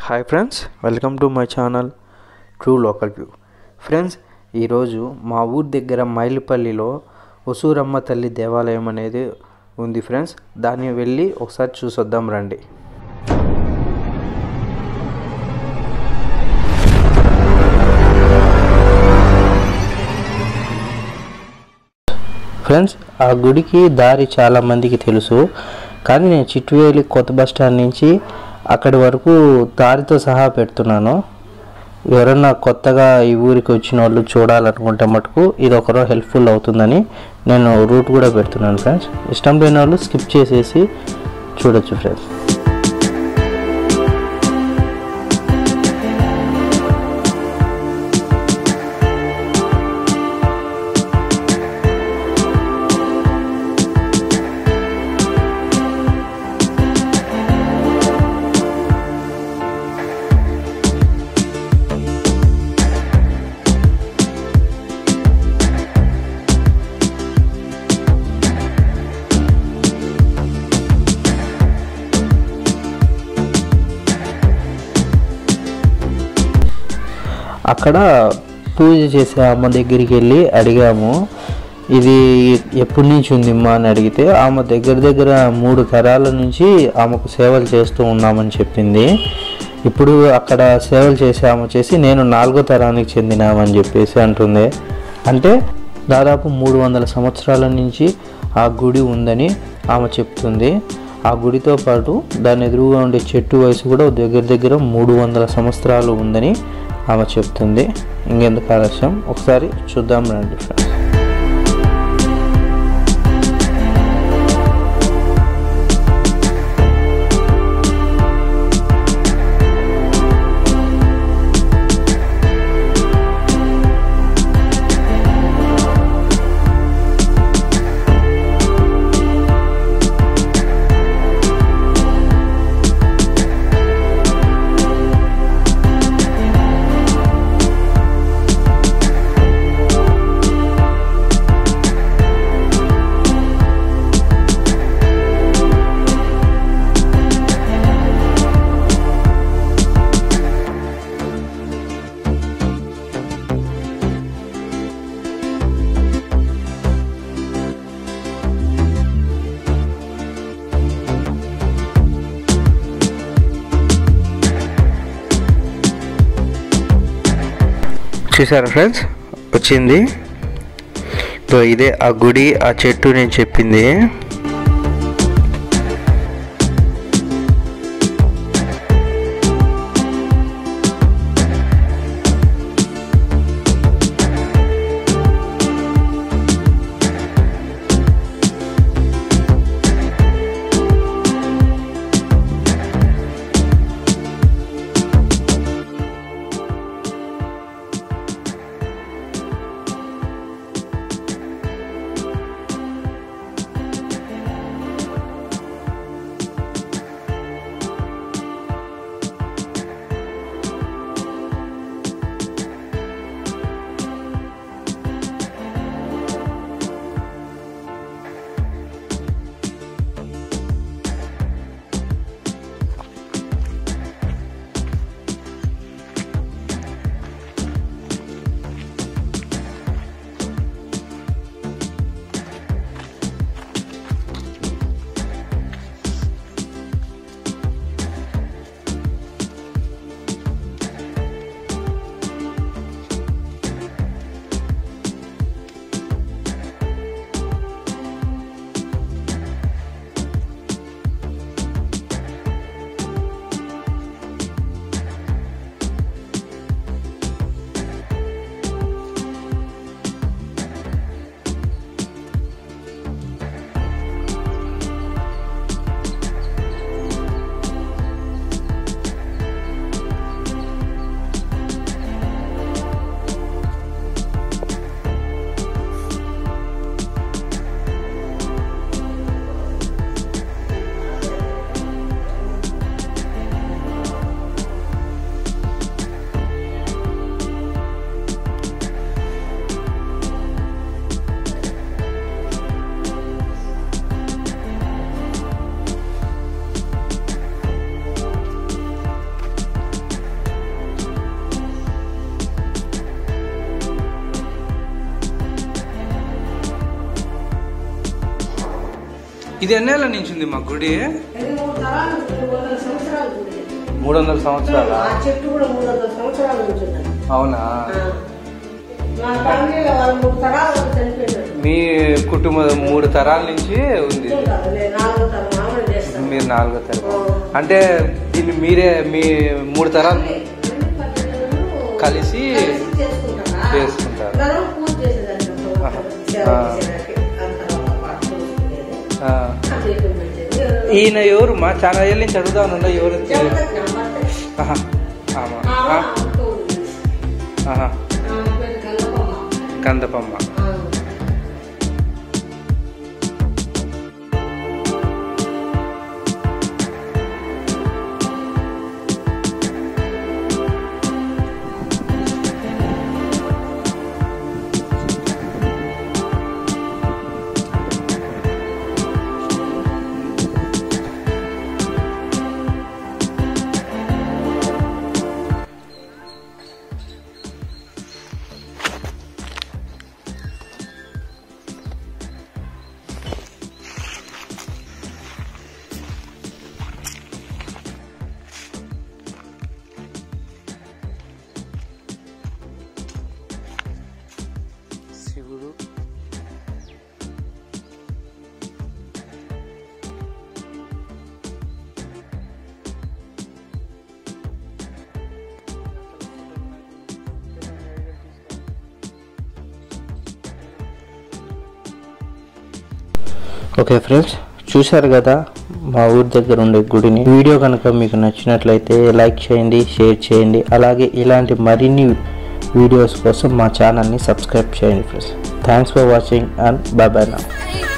Hi friends welcome to my channel true local view friends ఈరోజు మా ఊరి దగ్గర మైలుపల్లిలో ఒసూరమ్మ తల్లి దేవాలయం అనేది ఉంది ఫ్రెండ్స్ దాన్ని వెళ్ళి ఒకసారి చూసొద్దాం రండి ఫ్రెండ్స్ ఆ గుడికి దారి చాలా మందికి తెలుసు కానీ నేను చిట్టువేలి కొత్త బస్ స్టాండ్ నుంచి అక్కడి వరకు దారితో సహా పెడుతున్నాను ఎవరన్నా కొత్తగా ఈ ఊరికి వచ్చిన వాళ్ళు చూడాలనుకుంటే మటుకు ఇది ఒకరో హెల్ప్ఫుల్ అవుతుందని నేను రూట్ కూడా పెడుతున్నాను ఫ్రెండ్స్ ఇష్టం లేని వాళ్ళు స్కిప్ చేసేసి చూడొచ్చు ఫ్రెండ్స్ అక్కడ పూజ చేసే అమ్మ దగ్గరికి వెళ్ళి అడిగాము ఇది ఎప్పటి నుంచి ఉందిమ్మా అని అడిగితే ఆమె దగ్గర దగ్గర మూడు తరాల నుంచి ఆమెకు సేవలు చేస్తూ ఉన్నామని చెప్పింది ఇప్పుడు అక్కడ సేవలు చేసే ఆమె వచ్చేసి నేను నాలుగో తరానికి చెందినామని చెప్పేసి అంటుంది అంటే దాదాపు మూడు వందల సంవత్సరాల నుంచి ఆ గుడి ఉందని ఆమె చెప్తుంది ఆ గుడితో పాటు దాని ఎదురుగా ఉండే చెట్టు వయసు కూడా దగ్గర దగ్గర మూడు వందల సంవత్సరాలు ఉందని ఆమె చెప్తుంది ఇంకెందుకు ఆలస్యం ఒకసారి చూద్దాం రండి ఫ్రెండ్స్ చూసారా ఫ్రెండ్స్ వచ్చింది సో ఇదే ఆ గుడి ఆ చెట్టు నేను చెప్పింది ఇది ఎన్నేళ్ళ నుంచి ఉంది మా గుడి ఇది మూడు తరాలు మూడు వందల సంవత్సరాలు ఉంది. మూడు వందల సంవత్సరాల ఆ చెట్టు కూడా మూడు వందల సంవత్సరాల నుంచి ఉన్నది. అవునా ఆ. మా ఫ్యామిలీలో వాళ్ళు మూడు తరాలు వాళ్ళు చనిపోయినారు మీ కుటుంబం మూడు తరాల నుంచి ఉంది ఇది. ఉంటారు. నేను నాలుగో తరం మామూలు చేస్తాను మీరు నాలుగో తరం అంటే దీన్ని మీరే మీ మూడు తరాలు అన్ని పద్ధతులను కలిసి చేసుకుంటారా? చేసుకుంటారు. అందరం పూజ చేసేదాన్ని ఆహా. సేవ ఆ. చేసేదానికి. అంతా పాటు చూసుకునేది. ఆ. ఆ దీపం పెట్టేది. ఈయన ఎవరు మా చాలా ఏళ్ళ నుంచి అడుగుతా ఉన్నా ఎవరు చెమటకు నమ్మకం. ఆహా. ఆమా. ఆమె ఆ. ఆమెతో ఉంది. ఆహా. ఆమె పేరు కల్లపమ్మ. కందపమ్మ ఆ. శివుడు ఓకే ఫ్రెండ్స్ చూశారు కదా మా ఊరి దగ్గర ఉండే గుడిని వీడియో కనుక మీకు నచ్చినట్లయితే లైక్ చేయండి షేర్ చేయండి అలాగే ఇలాంటి మరిన్ని వీడియోస్ కోసం మా ఛానల్ని సబ్స్క్రైబ్ చేయండి friends thanks for watching and bye bye నా Hey,